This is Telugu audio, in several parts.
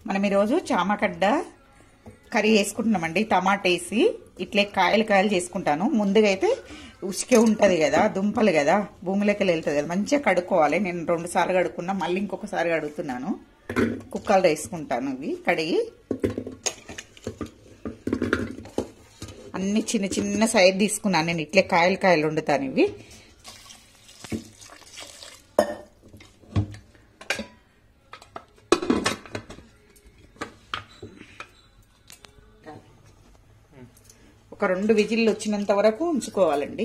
మనం ఈరోజు చామగడ్డ కర్రీ వేసుకుంటున్నామండి టమాటా వేసి ఇట్లే కాయలు కాయలు చేసుకుంటాను ముందుగా అయితే ఉసికే ఉంటుంది కదా దుంపలు కదా భూమిలోకి వెళ్తుంది కదా మంచిగా కడుక్కోవాలి నేను రెండు సార్లు కడుక్కున్నా మళ్ళీ ఇంకొకసారి కడుగుతున్నాను కుక్కలు వేసుకుంటాను ఇవి కడిగి అన్ని చిన్న చిన్న సైజ్ తీసుకున్నాను నేను ఇట్లే కాయలు కాయలు వండుతాను ఇవి ఒక రెండు విజిల్లు వచ్చినంత వరకు ఉంచుకోవాలండి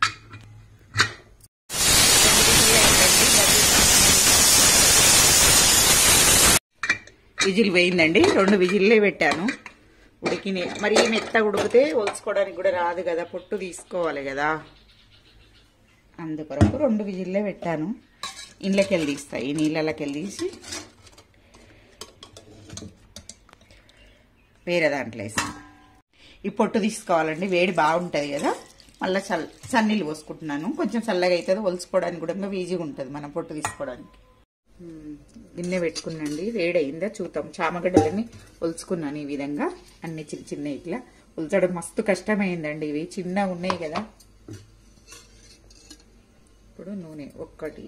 విజిల్ వేయిందండి రెండు విజిల్లే పెట్టాను ఉడికిన మరి మెత్త ఉడికితే ఒలుచుకోవడానికి కూడా రాదు కదా పొట్టు తీసుకోవాలి కదా అందుకొరకు రెండు విజిల్లే పెట్టాను ఇండ్లకెళ్ళి తీస్తాయి ఈ నీళ్ళకెళ్ళి తీసి వేరే దాంట్లో వేసాను ఈ పొట్టు తీసుకోవాలండి వేడి బాగుంటుంది కదా మళ్ళీ చల్ సన్నీళ్ళు పోసుకుంటున్నాను కొంచెం చల్లగా అవుతుంది ఒలుచుకోవడానికి కూడా ఇంకా ఈజీగా ఉంటుంది మనం పొట్టు తీసుకోవడానికి మ్మ్. గిన్నె పెట్టుకున్నాండి వేడి అయిందా చూద్దాం చామగడ్డలని ఒలుచుకున్నాను ఈ విధంగా అన్ని చిన్న చిన్న ఇట్లా ఒలుచడం మస్తు కష్టమైందండి ఇవి చిన్నగా ఉన్నాయి కదా ఇప్పుడు నూనె ఒక్కటి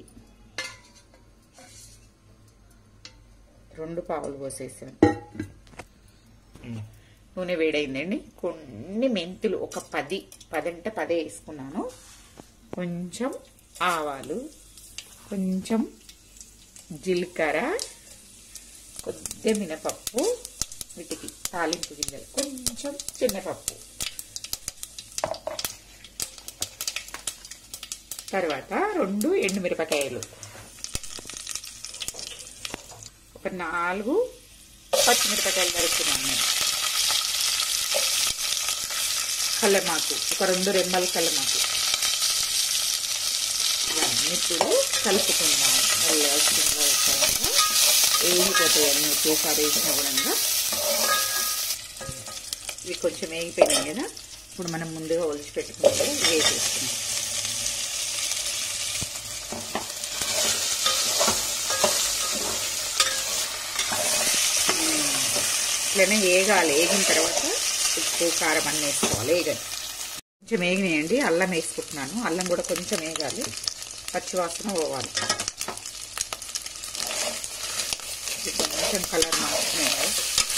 రెండు పావులు పోసేసాను నూనె వేడైందండి కొన్ని మెంతులు ఒక పది పది అంటే పదే వేసుకున్నాను కొంచెం ఆవాలు కొంచెం జీలకర్ర కొద్దిగా మినపప్పు వీటికి తాలింపు గింజలు కొంచెం చిన్నపప్పు తర్వాత రెండు ఎండుమిరపకాయలు ఒక నాలుగు పచ్చిమిరపకాయలు కలుపుతున్నాను నేను కల్లమాకు ఒక రెండు రెమ్మల కల్లమాకు ఇవన్నీ ఇప్పుడు కలుపుకుందాం మళ్ళీ వస్తుందో వచ్చాక వేగిపోతాయి అన్నీ ఒకేసారి వేసిన కూడా ఇవి కొంచెం వేగిపోయినాయి కదా ఇప్పుడు మనం ముందుగా ఒలిచి పెట్టుకుంటే వేసేస్తున్నాం ఇట్లనే వేగాలి వేగిన తర్వాత ఉప్పు కారం అన్నీ వేసుకోవాలి వేగని కొంచెం వేగినాయండి అల్లం వేసుకుంటున్నాను అల్లం కూడా కొంచెం వేగాలి పచ్చివాసన పోవాలి ఇది కొంచెం కలర్ మారుతున్నాయి కదా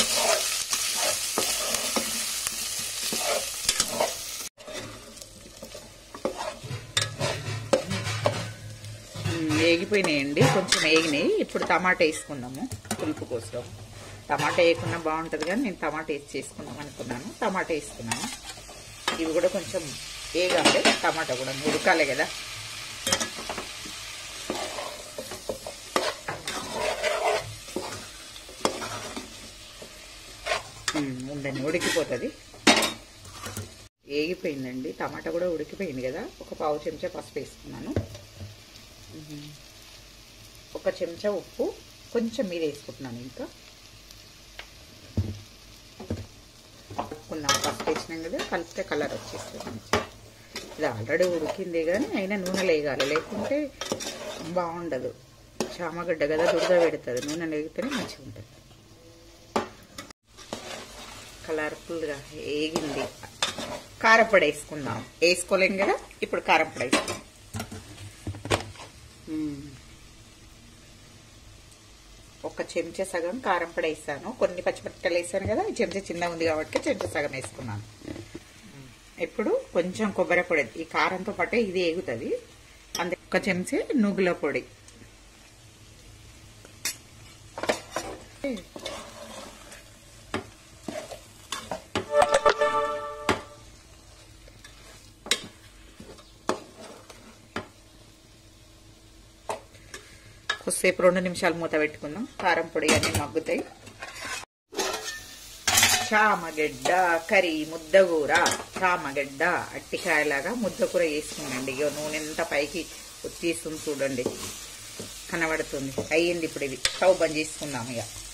వేగిపోయినాయండి కొంచెం వేగినాయి ఇప్పుడు టమాటా వేసుకుందాము పులుపు కోసం టమాటా వేయకుండా బాగుంటుంది కానీ నేను టమాటా వేసి చేసుకుందాం అనుకున్నాను టమాటా వేసుకున్నాను ఇవి కూడా కొంచెం వేగాలి టమాటా కూడా ఉడకాలి కదా ఉండండి ఉడికిపోతుంది వేగిపోయిందండి టమాటా కూడా ఉడికిపోయింది కదా ఒక పావు చెంచా పసుపు వేసుకున్నాను ఒక చెంచా ఉప్పు కొంచెం మీద వేసుకుంటున్నాను ఇంకా కలుపుకున్నాం పసుపు వేసినాం కదా కలిపితే కలర్ వచ్చేస్తుంది మంచిగా ఇది ఆల్రెడీ ఉడికింది కానీ అయినా నూనె లేగాలి లేకుంటే బాగుండదు చామగడ్డ కదా దురద పెడుతుంది నూనె లేగితేనే మంచిగా ఉంటుంది కలర్ఫుల్గా వేగింది కారపొడి వేసుకుందాం వేసుకోలేం కదా ఇప్పుడు కారపొడి వేసుకుందాం ఒక చెంచా సగం కారం పొడి వేసాను కొన్ని పచ్చిమిరపకాయలు వేసాను కదా ఈ చెంచా చిన్నగా ఉంది కాబట్టి చెంచా సగం వేసుకున్నాను ఇప్పుడు కొంచెం కొబ్బరి పొడి ఈ కారంతో పాటే ఇది ఏగుతుంది అందుకే ఒక చెంచా నువ్వుల పొడి కొద్దిసేపు రెండు నిమిషాలు మూత పెట్టుకుందాం కారం పొడి అన్నీ మగ్గుతాయి చామగడ్డ కర్రీ ముద్దకూర చామగడ్డ అట్టికాయలాగా ముద్దకూర వేసుకుందండి ఇక నూనె ఎంత పైకి వచ్చేస్తుంది చూడండి కనబడుతుంది అయ్యింది ఇప్పుడు ఇది స్టవ్ బంద్ చేసుకుందాం ఇక